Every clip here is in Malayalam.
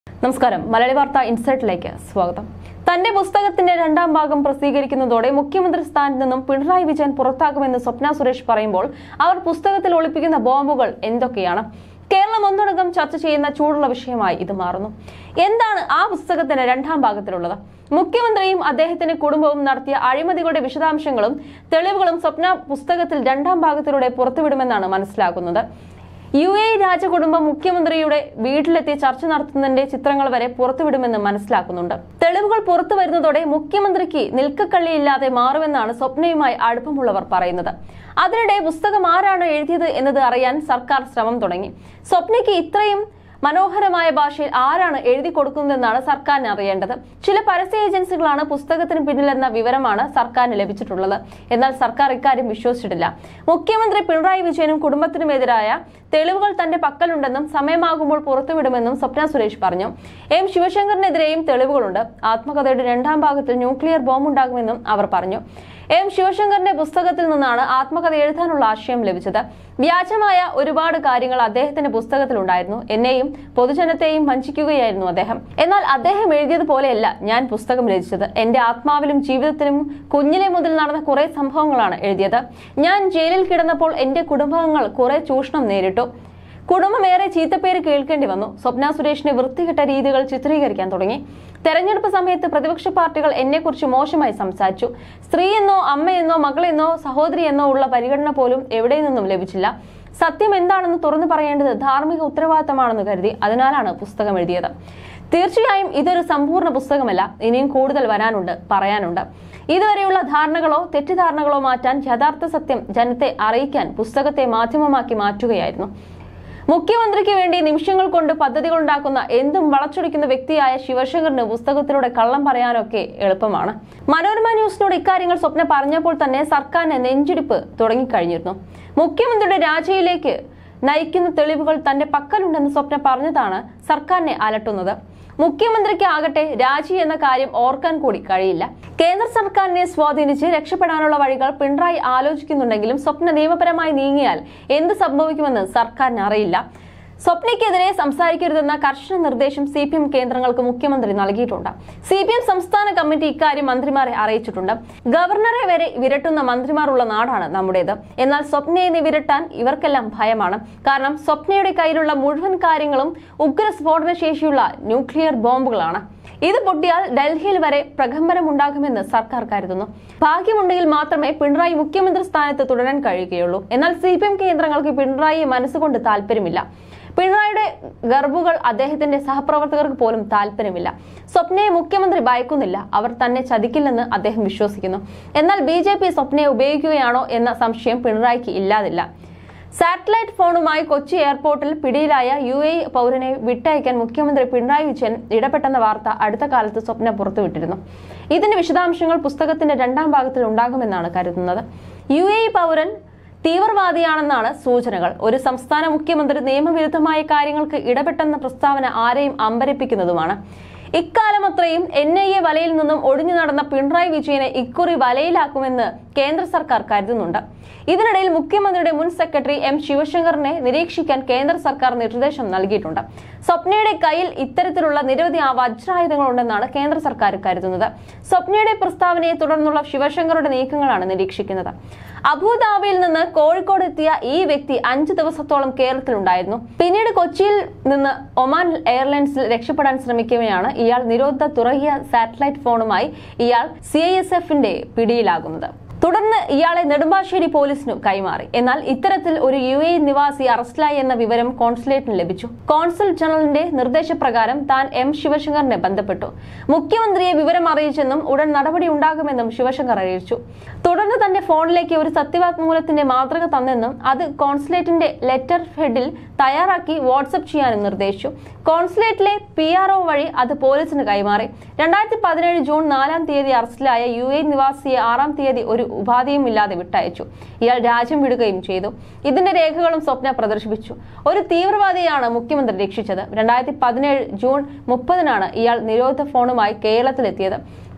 നമസ്കാരം മലയാളി വാർത്ത ഇൻസൈറ്റിലേക്ക് സ്വാഗതം തന്റെ പുസ്തകത്തിന്റെ രണ്ടാം ഭാഗം പ്രസിദ്ധീകരിക്കുന്നതോടെ മുഖ്യമന്ത്രി സ്ഥാനത്ത് നിന്നും പിണറായി വിജയൻ പുറത്താക്കുമെന്ന് സ്വപ്ന സുരേഷ് പറയുമ്പോൾ അവർ പുസ്തകത്തിൽ ഒളിപ്പിക്കുന്ന ബോംബുകൾ എന്തൊക്കെയാണ് കേരളം ഒന്നടങ്കം ചർച്ച ചെയ്യുന്ന ചൂടുള്ള വിഷയമായി ഇത് മാറുന്നു എന്താണ് ആ പുസ്തകത്തിന്റെ രണ്ടാം ഭാഗത്തിലുള്ളത് മുഖ്യമന്ത്രിയും അദ്ദേഹത്തിന്റെ കുടുംബവും നടത്തിയ അഴിമതികളുടെ വിശദാംശങ്ങളും തെളിവുകളും സ്വപ്ന പുസ്തകത്തിൽ രണ്ടാം ഭാഗത്തിലൂടെ പുറത്തുവിടുമെന്നാണ് മനസ്സിലാക്കുന്നത് യു എ രാജകുടുംബം മുഖ്യമന്ത്രിയുടെ വീട്ടിലെത്തി ചർച്ച നടത്തുന്നതിന്റെ ചിത്രങ്ങൾ വരെ പുറത്തുവിടുമെന്ന് മനസ്സിലാക്കുന്നുണ്ട് തെളിവുകൾ പുറത്തു വരുന്നതോടെ മുഖ്യമന്ത്രിക്ക് നിൽക്കക്കള്ളിയില്ലാതെ മാറുമെന്നാണ് സ്വപ്നയുമായി അടുപ്പമുള്ളവർ പറയുന്നത് അതിനിടെ പുസ്തകം ആരാണ് എഴുതിയത് എന്നത് അറിയാൻ സർക്കാർ ശ്രമം തുടങ്ങി സ്വപ്നയ്ക്ക് ഇത്രയും മനോഹരമായ ഭാഷയിൽ ആരാണ് എഴുതി കൊടുക്കുന്നതെന്നാണ് സർക്കാരിന് അറിയേണ്ടത് ചില പരസ്യ ഏജൻസികളാണ് പുസ്തകത്തിന് പിന്നിലെന്ന വിവരമാണ് സർക്കാരിന് ലഭിച്ചിട്ടുള്ളത് എന്നാൽ സർക്കാർ ഇക്കാര്യം വിശ്വസിച്ചിട്ടില്ല മുഖ്യമന്ത്രി പിണറായി വിജയനും കുടുംബത്തിനുമെതിരായ തെളിവുകൾ തന്റെ പക്കലുണ്ടെന്നും സമയമാകുമ്പോൾ പുറത്തുവിടുമെന്നും സ്വപ്ന സുരേഷ് പറഞ്ഞു എം ശിവശങ്കറിനെതിരെയും തെളിവുകളുണ്ട് ആത്മകഥയുടെ രണ്ടാം ഭാഗത്തിൽ ന്യൂക്ലിയർ ബോംബ് ഉണ്ടാകുമെന്നും അവർ പറഞ്ഞു എം ശിവശങ്കറിന്റെ പുസ്തകത്തിൽ നിന്നാണ് ആത്മകഥ എഴുതാനുള്ള ആശയം ലഭിച്ചത് വ്യാജമായ ഒരുപാട് കാര്യങ്ങൾ അദ്ദേഹത്തിന്റെ പുസ്തകത്തിലുണ്ടായിരുന്നു എന്നെയും പൊതുജനത്തെയും വഞ്ചിക്കുകയായിരുന്നു അദ്ദേഹം എന്നാൽ അദ്ദേഹം എഴുതിയതുപോലെയല്ല ഞാൻ പുസ്തകം രചിച്ചത് എന്റെ ആത്മാവിലും ജീവിതത്തിലും കുഞ്ഞിലെ മുതൽ നടന്ന കുറെ സംഭവങ്ങളാണ് എഴുതിയത് ഞാൻ ജയിലിൽ കിടന്നപ്പോൾ എന്റെ കുടുംബാംഗങ്ങൾ കുറെ ചൂഷണം നേരിട്ടു കുടുംബമേറെ ചീത്തപ്പേര് കേൾക്കേണ്ടി വന്നു സ്വപ്ന സുരേഷിനെ വൃത്തികെട്ട രീതികൾ ചിത്രീകരിക്കാൻ തുടങ്ങി തെരഞ്ഞെടുപ്പ് സമയത്ത് പ്രതിപക്ഷ പാർട്ടികൾ എന്നെക്കുറിച്ച് മോശമായി സംസാരിച്ചു സ്ത്രീയെന്നോ അമ്മയെന്നോ മകളെന്നോ സഹോദരിയെന്നോ ഉള്ള പരിഗണന പോലും എവിടെ നിന്നും ലഭിച്ചില്ല സത്യം എന്താണെന്ന് തുറന്നു പറയേണ്ടത് ധാർമ്മിക ഉത്തരവാദിത്തമാണെന്ന് കരുതി അതിനാലാണ് പുസ്തകം എഴുതിയത് തീർച്ചയായും ഇതൊരു സമ്പൂർണ്ണ പുസ്തകമല്ല ഇനിയും കൂടുതൽ വരാനുണ്ട് പറയാനുണ്ട് ഇതുവരെയുള്ള ധാരണകളോ തെറ്റിദ്ധാരണകളോ മാറ്റാൻ യഥാർത്ഥ സത്യം ജനത്തെ അറിയിക്കാൻ പുസ്തകത്തെ മാധ്യമമാക്കി മാറ്റുകയായിരുന്നു മുഖ്യമന്ത്രിക്ക് വേണ്ടി നിമിഷങ്ങൾ കൊണ്ട് പദ്ധതികൾ ഉണ്ടാക്കുന്ന എന്തും വളച്ചൊടിക്കുന്ന വ്യക്തിയായ ശിവശങ്കറിന് പുസ്തകത്തിലൂടെ കള്ളം പറയാനൊക്കെ എളുപ്പമാണ് മനോരമ ന്യൂസിനോട് ഇക്കാര്യങ്ങൾ സ്വപ്ന പറഞ്ഞപ്പോൾ തന്നെ സർക്കാരിന് നെഞ്ചിടിപ്പ് തുടങ്ങിക്കഴിഞ്ഞിരുന്നു മുഖ്യമന്ത്രിയുടെ രാജിയിലേക്ക് നയിക്കുന്ന തെളിവുകൾ തന്റെ പക്കലുണ്ടെന്ന് സ്വപ്ന പറഞ്ഞതാണ് സർക്കാരിനെ അലട്ടുന്നത് മുഖ്യമന്ത്രിക്ക് ആകട്ടെ രാജി എന്ന കാര്യം ഓർക്കാൻ കൂടി കഴിയില്ല കേന്ദ്ര സർക്കാരിനെ സ്വാധീനിച്ച് രക്ഷപ്പെടാനുള്ള വഴികൾ പിണറായി ആലോചിക്കുന്നുണ്ടെങ്കിലും സ്വപ്ന നിയമപരമായി നീങ്ങിയാൽ എന്ത് സംഭവിക്കുമെന്ന് സർക്കാരിന് അറിയില്ല സ്വപ്നയ്ക്കെതിരെ സംസാരിക്കരുതെന്ന കർശന നിർദ്ദേശം സി പി എം കേന്ദ്രങ്ങൾക്ക് മുഖ്യമന്ത്രി നൽകിയിട്ടുണ്ട് സി പി എം സംസ്ഥാന കമ്മിറ്റി ഇക്കാര്യം മന്ത്രിമാരെ അറിയിച്ചിട്ടുണ്ട് ഗവർണറെ വരെ വിരട്ടുന്ന മന്ത്രിമാർ ഉള്ള നാടാണ് നമ്മുടേത് എന്നാൽ സ്വപ്നയെ വിരട്ടാൻ ഇവർക്കെല്ലാം ഭയമാണ് കാരണം സ്വപ്നയുടെ കയ്യിലുള്ള മുഴുവൻ കാര്യങ്ങളും ഉഗ്ര സ്ഫോടന ശേഷിയുള്ള ന്യൂക്ലിയർ ബോംബുകളാണ് ഇത് പൊട്ടിയാൽ ഡൽഹിയിൽ വരെ പ്രകമ്പനമുണ്ടാകുമെന്ന് സർക്കാർ കരുതുന്നു ഭാഗ്യമുണ്ടെങ്കിൽ മാത്രമേ പിണറായി മുഖ്യമന്ത്രി സ്ഥാനത്ത് തുടരാൻ കഴിയുകയുള്ളൂ എന്നാൽ സി പി എം കേന്ദ്രങ്ങൾക്ക് പിണറായിയെ മനസ്സുകൊണ്ട് താല്പര്യമില്ല പിണറായിയുടെ ഗർഭുകൾ അദ്ദേഹത്തിന്റെ സഹപ്രവർത്തകർക്ക് പോലും താല്പര്യമില്ല സ്വപ്നയെ മുഖ്യമന്ത്രി ഭയക്കുന്നില്ല അവർ തന്നെ ചതിക്കില്ലെന്ന് അദ്ദേഹം വിശ്വസിക്കുന്നു എന്നാൽ ബി ജെ പി സ്വപ്നയെ ഉപയോഗിക്കുകയാണോ എന്ന സംശയം പിണറായിക്ക് ഇല്ലാതില്ല സാറ്റലൈറ്റ് ഫോണുമായി കൊച്ചി എയർപോർട്ടിൽ പിടിയിലായ യു എ പൗരനെ വിട്ടയക്കാൻ മുഖ്യമന്ത്രി പിണറായി വിജയൻ ഇടപെട്ടെന്ന വാർത്ത അടുത്ത കാലത്ത് സ്വപ്ന പുറത്തുവിട്ടിരുന്നു ഇതിന്റെ വിശദാംശങ്ങൾ പുസ്തകത്തിന്റെ രണ്ടാം ഭാഗത്തിൽ ഉണ്ടാകുമെന്നാണ് കരുതുന്നത് യു എ പൗരൻ തീവ്രവാദിയാണെന്നാണ് സൂചനകൾ ഒരു സംസ്ഥാന മുഖ്യമന്ത്രി നിയമവിരുദ്ധമായ കാര്യങ്ങൾക്ക് ഇടപെട്ടെന്ന പ്രസ്താവന ആരെയും അമ്പരപ്പിക്കുന്നതുമാണ് ഇക്കാലം അത്രയും എൻ ഐ എ വലയിൽ നിന്നും ഒഴിഞ്ഞു നടന്ന പിണറായി വിജയനെ ഇക്കുറി വലയിലാക്കുമെന്ന് കേന്ദ്ര സർക്കാർ കരുതുന്നുണ്ട് ഇതിനിടയിൽ മുഖ്യമന്ത്രിയുടെ മുൻ സെക്രട്ടറി എം ശിവശങ്കറിനെ നിരീക്ഷിക്കാൻ കേന്ദ്ര സർക്കാർ നിർദ്ദേശം നൽകിയിട്ടുണ്ട് സ്വപ്നയുടെ കയ്യിൽ ഇത്തരത്തിലുള്ള നിരവധി ആ വജ്രായുധങ്ങളുണ്ടെന്നാണ് കേന്ദ്ര സർക്കാർ കരുതുന്നത് സ്വപ്നയുടെ പ്രസ്താവനയെ തുടർന്നുള്ള ശിവശങ്കറുടെ നീക്കങ്ങളാണ് നിരീക്ഷിക്കുന്നത് അബുദാബിയിൽ നിന്ന് കോഴിക്കോട് എത്തിയ ഈ വ്യക്തി അഞ്ചു ദിവസത്തോളം കേരളത്തിലുണ്ടായിരുന്നു പിന്നീട് കൊച്ചിയിൽ നിന്ന് ഒമാൻ എയർലൈൻസിൽ രക്ഷപ്പെടാൻ ശ്രമിക്കവെയാണ് ഇയാൾ നിരോധിത തുറകിയ സാറ്റലൈറ്റ് ഫോണുമായി ഇയാൾ സി ഐ എസ് എഫിന്റെ പിടിയിലാകുന്നത് തുടർന്ന് ഇയാളെ നെടുമ്പാശ്ശേരി പോലീസിനു കൈമാറി എന്നാൽ ഇത്തരത്തിൽ ഒരു യു എ നിവാസി അറസ്റ്റിലായി എന്ന വിവരം കോൺസുലേറ്റിന് ലഭിച്ചു കോൺസുൽ ജനറലിന്റെ നിർദ്ദേശപ്രകാരം താൻ എം ശിവശങ്കറിനെ ബന്ധപ്പെട്ടു മുഖ്യമന്ത്രിയെ വിവരം അറിയിച്ചെന്നും ഉടൻ നടപടി ഉണ്ടാകുമെന്നും ശിവശങ്കർ അറിയിച്ചു തുടർന്ന് തന്റെ ഫോണിലേക്ക് ഒരു സത്യവാങ്മൂലത്തിന്റെ മാതൃക തന്നെന്നും അത് കോൺസുലേറ്റിന്റെ ലെറ്റർ ഹെഡിൽ തയ്യാറാക്കി വാട്സപ്പ് ചെയ്യാനും നിർദ്ദേശിച്ചു കോൺസുലേറ്റിലെ പി ആർ ഒ വഴി അത് പോലീസിന് കൈമാറി രണ്ടായിരത്തി പതിനേഴ് ജൂൺ നാലാം തീയതി അറസ്റ്റിലായ യു എ നിവാസിയെ ആറാം തീയതി ഒരു ഉപാധിയും ഇല്ലാതെ വിട്ടയച്ചു ഇയാൾ രാജ്യം വിടുകയും ചെയ്തു ഇതിന്റെ രേഖകളും സ്വപ്ന പ്രദർശിപ്പിച്ചു ഒരു തീവ്രവാദിയാണ് മുഖ്യമന്ത്രി രക്ഷിച്ചത് രണ്ടായിരത്തി പതിനേഴ് ജൂൺ മുപ്പതിനാണ് ഇയാൾ നിരോധിത ഫോണുമായി കേരളത്തിലെത്തിയത്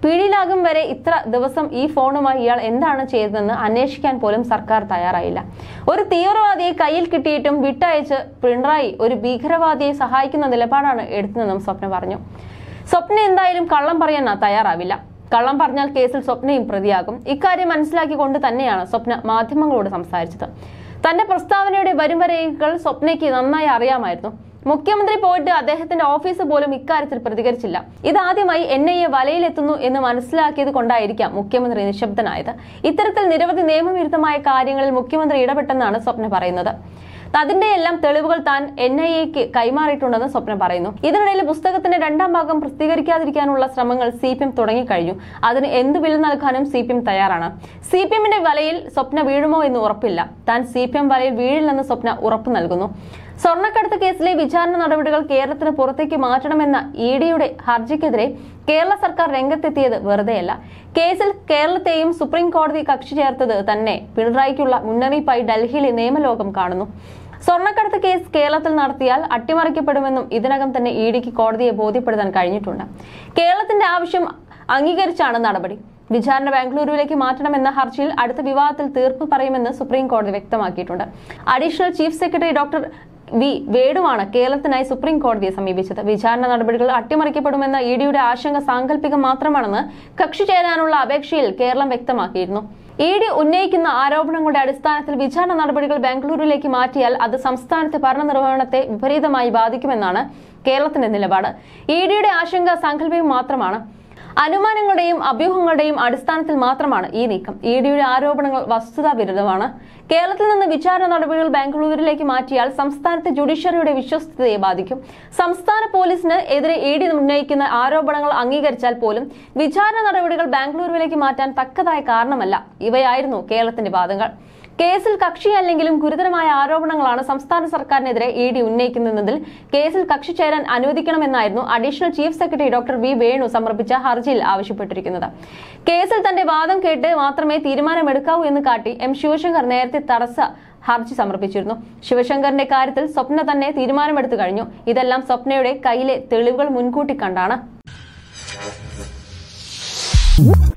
പിടിയിലാകും വരെ ഇത്ര ദിവസം ഈ ഫോണുമായി ഇയാൾ എന്താണ് ചെയ്തതെന്ന് അന്വേഷിക്കാൻ പോലും സർക്കാർ തയ്യാറായില്ല ഒരു തീവ്രവാദിയെ കയ്യിൽ കിട്ടിയിട്ടും വിട്ടയച്ച് പിണറായി ഒരു ഭീകരവാദിയെ സഹായിക്കുന്ന നിലപാടാണ് എടുത്തതെന്നും സ്വപ്ന പറഞ്ഞു സ്വപ്ന എന്തായാലും കള്ളം പറയാൻ തയ്യാറാവില്ല കള്ളം പറഞ്ഞാൽ കേസിൽ സ്വപ്നയും പ്രതിയാകും ഇക്കാര്യം മനസ്സിലാക്കിക്കൊണ്ട് തന്നെയാണ് സ്വപ്ന മാധ്യമങ്ങളോട് സംസാരിച്ചത് തന്റെ പ്രസ്താവനയുടെ വരും വരേകൾ സ്വപ്നയ്ക്ക് നന്നായി അറിയാമായിരുന്നു മുഖ്യമന്ത്രി പോയിട്ട് അദ്ദേഹത്തിന്റെ ഓഫീസ് പോലും ഇക്കാര്യത്തിൽ പ്രതികരിച്ചില്ല ഇതാദ്യമായി എൻ ഐ എ വലയിലെത്തുന്നു എന്ന് മനസ്സിലാക്കിയത് കൊണ്ടായിരിക്കാം മുഖ്യമന്ത്രി നിശബ്ദനായത് ഇത്തരത്തിൽ നിരവധി നിയമവിരുദ്ധമായ കാര്യങ്ങളിൽ മുഖ്യമന്ത്രി ഇടപെട്ടെന്നാണ് സ്വപ്ന പറയുന്നത് അതിന്റെ എല്ലാം തെളിവുകൾ താൻ എൻ ഐ എക്ക് കൈമാറിയിട്ടുണ്ടെന്ന് സ്വപ്നം പറയുന്നു ഇതിനിടയിൽ പുസ്തകത്തിന്റെ രണ്ടാം ഭാഗം പ്രസിദ്ധീകരിക്കാതിരിക്കാനുള്ള ശ്രമങ്ങൾ സി പി എം തുടങ്ങിക്കഴിഞ്ഞു അതിന് എന്ത് വില നൽകാനും സി പി എം തയ്യാറാണ് സി പി എമ്മിന്റെ വലയിൽ സ്വപ്ന വീഴുമോ എന്ന് ഉറപ്പില്ല താൻ സി പി എം വലയിൽ വീഴില്ലെന്ന് സ്വപ്ന ഉറപ്പു നൽകുന്നു സ്വർണ്ണക്കടത്ത് കേസിലെ വിചാരണ നടപടികൾ കേരളത്തിന് പുറത്തേക്ക് മാറ്റണമെന്ന ഇ ഡിയുടെ ഹർജിക്കെതിരെ കേരള സർക്കാർ രംഗത്തെത്തിയത് വെറുതെയല്ല കേസിൽ കേരളത്തെയും സുപ്രീം കോടതി കക്ഷി ചേർത്തത് തന്നെ പിണറായിക്കുള്ള മുന്നറിയിപ്പായി ഡൽഹിയിലെ നിയമലോകം കാണുന്നു സ്വർണ്ണക്കടത്ത് കേസ് കേരളത്തിൽ നടത്തിയാൽ അട്ടിമറിക്കപ്പെടുമെന്നും ഇതിനകം തന്നെ ഇ ഡിക്ക് കോടതിയെ ബോധ്യപ്പെടുത്താൻ കഴിഞ്ഞിട്ടുണ്ട് കേരളത്തിന്റെ ആവശ്യം അംഗീകരിച്ചാണ് നടപടി വിചാരണ ബാംഗ്ലൂരുവിലേക്ക് മാറ്റണമെന്ന ഹർജിയിൽ അടുത്ത വിവാദത്തിൽ തീർപ്പ് പറയുമെന്ന് സുപ്രീം കോടതി വ്യക്തമാക്കിയിട്ടുണ്ട് additional chief secretary doctor V വേണുവാണ് കേരളത്തിനായി സുപ്രീം കോടതിയെ സമീപിച്ചത് വിചാരണ നടപടികൾ അട്ടിമറിക്കപ്പെടുമെന്ന ഇ ഡിയുടെ ആശങ്ക സാങ്കല്പികം മാത്രമാണെന്ന് കക്ഷി ചേരാനുള്ള അപേക്ഷയിൽ കേരളം വ്യക്തമാക്കിയിരുന്നു ഇ ഡി ഉന്നയിക്കുന്ന ആരോപണങ്ങളുടെ അടിസ്ഥാനത്തിൽ വിചാരണ നടപടികൾ ബാംഗ്ലൂരിലേക്ക് മാറ്റിയാൽ അത് സംസ്ഥാനത്തെ ഭരണനിർവഹണത്തെ വിപരീതമായി ബാധിക്കുമെന്നാണ് കേരളത്തിന്റെ നിലപാട് ഇ ഡിയുടെ ആശങ്ക സാങ്കല്പികം മാത്രമാണ് അനുമാനങ്ങളുടെയും അഭ്യൂഹങ്ങളുടെയും അടിസ്ഥാനത്തിൽ മാത്രമാണ് ഈ നീക്കം ഇ ഡിയുടെ ആരോപണങ്ങൾ വസ്തുതാ വിരുദ്ധമാണ് കേരളത്തിൽ നിന്ന് വിചാരണ നടപടികൾ ബാംഗ്ലൂരിലേക്ക് മാറ്റിയാൽ സംസ്ഥാനത്തെ ജുഡീഷ്യറിയുടെ വിശ്വസ്തതയെ ബാധിക്കും സംസ്ഥാന പോലീസിന് എതിരെ ഇ ഡി ഉന്നയിക്കുന്ന ആരോപണങ്ങൾ അംഗീകരിച്ചാൽ പോലും വിചാരണ നടപടികൾ ബാംഗ്ലൂരുവിലേക്ക് മാറ്റാൻ തക്കതായ കാരണമല്ല ഇവയായിരുന്നു കേരളത്തിന്റെ വാദങ്ങൾ കേസിൽ കക്ഷിയല്ലെങ്കിലും ഗുരുതരമായ ആരോപണങ്ങളാണ് സംസ്ഥാന സർക്കാരിനെതിരെ ഇ ഡി ഉന്നയിക്കുന്നതിൽ കേസിൽ കക്ഷി ചേരാൻ അനുവദിക്കണമെന്നായിരുന്നു additional chief secretary doctor V Venu സമർപ്പിച്ച ഹർജിയിൽ ആവശ്യപ്പെട്ടിരിക്കുന്നത് കേസിൽ തന്റെ വാദം കേട്ട് മാത്രമേ തീരുമാനമെടുക്കാവൂ എന്ന് കാട്ടി എം ശിവശങ്കർ നേരത്തെ തടസ്സ ഹർജി സമർപ്പിച്ചിരുന്നു ശിവശങ്കറിന്റെ കാര്യത്തിൽ സ്വപ്ന തന്നെ തീരുമാനമെടുത്തു കഴിഞ്ഞു ഇതെല്ലാം സ്വപ്നയുടെ കയ്യിലെ തെളിവുകൾ മുൻകൂട്ടി കണ്ടാണ്